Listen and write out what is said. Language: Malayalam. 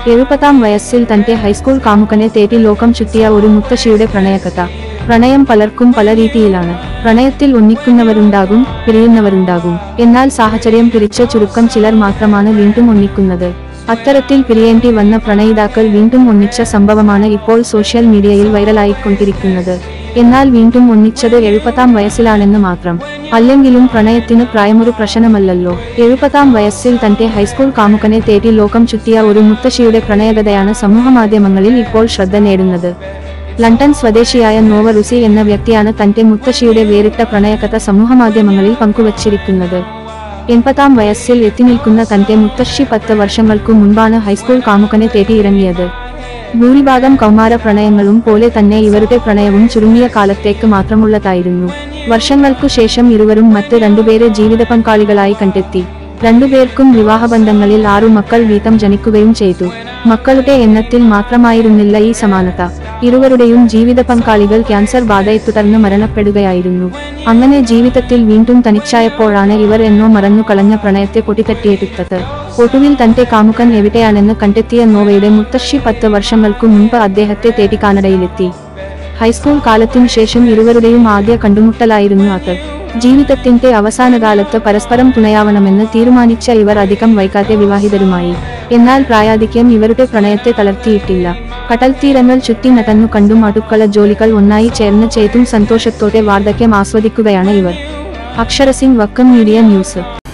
എഴുപതാം വയസ്സിൽ തന്റെ ഹൈസ്കൂൾ കാമുകനെ തേടി ലോകം ചുറ്റിയ ഒരു മുത്തശ്ശിയുടെ പ്രണയകഥ പ്രണയം പലർക്കും പല രീതിയിലാണ് പ്രണയത്തിൽ ഒന്നിക്കുന്നവരുണ്ടാകും പിരിയുന്നവരുണ്ടാകും എന്നാൽ സാഹചര്യം പിരിച്ച ചുരുക്കം ചിലർ മാത്രമാണ് വീണ്ടും ഒന്നിക്കുന്നത് അത്തരത്തിൽ പിരിയേണ്ടി വന്ന പ്രണയിതാക്കൾ വീണ്ടും ഒന്നിച്ച സംഭവമാണ് ഇപ്പോൾ സോഷ്യൽ മീഡിയയിൽ വൈറലായിക്കൊണ്ടിരിക്കുന്നത് എന്നാൽ വീണ്ടും ഒന്നിച്ചത് എഴുപതാം വയസ്സിലാണെന്ന് മാത്രം അല്ലെങ്കിലും പ്രണയത്തിന് പ്രായമൊരു പ്രശ്നമല്ലല്ലോ എഴുപതാം വയസ്സിൽ തന്റെ ഹൈസ്കൂൾ കാമുകനെ തേടി ലോകം ചുറ്റിയ ഒരു മുത്തശ്ശിയുടെ പ്രണയകഥയാണ് സമൂഹമാധ്യമങ്ങളിൽ ഇപ്പോൾ ശ്രദ്ധ നേടുന്നത് ലണ്ടൻ സ്വദേശിയായ നോവ റുസി എന്ന വ്യക്തിയാണ് തന്റെ മുത്തശ്ശിയുടെ വേറിട്ട പ്രണയകഥ സമൂഹമാധ്യമങ്ങളിൽ പങ്കുവച്ചിരിക്കുന്നത് എൺപതാം വയസ്സിൽ എത്തിനിൽക്കുന്ന തന്റെ മുത്തശ്ശി പത്ത് വർഷങ്ങൾക്കു മുൻപാണ് ഹൈസ്കൂൾ കാമുകനെ തേടി ഇറങ്ങിയത് ഭൂരിഭാഗം കൗമാര പ്രണയങ്ങളും പോലെ തന്നെ ഇവരുടെ പ്രണയവും ചുരുങ്ങിയ കാലത്തേക്ക് മാത്രമുള്ളതായിരുന്നു വർഷങ്ങൾക്കു ശേഷം ഇരുവരും മറ്റ് രണ്ടുപേരെ ജീവിത പങ്കാളികളായി കണ്ടെത്തി രണ്ടുപേർക്കും വിവാഹബന്ധങ്ങളിൽ ആറു മക്കൾ വീതം ജനിക്കുകയും ചെയ്തു മക്കളുടെ എണ്ണത്തിൽ മാത്രമായിരുന്നില്ല ഈ സമാനത ഇരുവരുടെയും ജീവിത പങ്കാളികൾ ക്യാൻസർ ബാധയെ തുടർന്ന് മരണപ്പെടുകയായിരുന്നു അങ്ങനെ ജീവിതത്തിൽ വീണ്ടും തനിച്ചായപ്പോഴാണ് ഇവർ എന്നോ മറന്നു കളഞ്ഞ പ്രണയത്തെ പൊട്ടിത്തട്ടിയെടുത്തത് ഒടുവിൽ തന്റെ കാമുകൻ എവിടെയാണെന്ന് കണ്ടെത്തിയ നോവയുടെ മുത്തശ്ശി പത്ത് വർഷങ്ങൾക്കു മുൻപ് അദ്ദേഹത്തെ തേടി കാനഡയിലെത്തി ഹൈസ്കൂൾ കാലത്തിനു ശേഷം ഇരുവരുടെയും ആദ്യ കണ്ടുമുട്ടലായിരുന്നു അത് ജീവിതത്തിന്റെ അവസാനകാലത്ത് പരസ്പരം തുണയാവണമെന്ന് തീരുമാനിച്ച ഇവർ അധികം വൈകാതെ വിവാഹിതരുമായി എന്നാൽ പ്രായാധിക്യം ഇവരുടെ പ്രണയത്തെ തളർത്തിയിട്ടില്ല കടൽത്തീരങ്ങൾ ചുറ്റി നടന്നു കണ്ടും അടുക്കള ജോലികൾ ഒന്നായി ചേർന്ന് ചെയ്തും സന്തോഷത്തോടെ വാർദ്ധക്യം ആസ്വദിക്കുകയാണ് ഇവർ അക്ഷരസിംഗ് വക്കം മീഡിയ ന്യൂസ്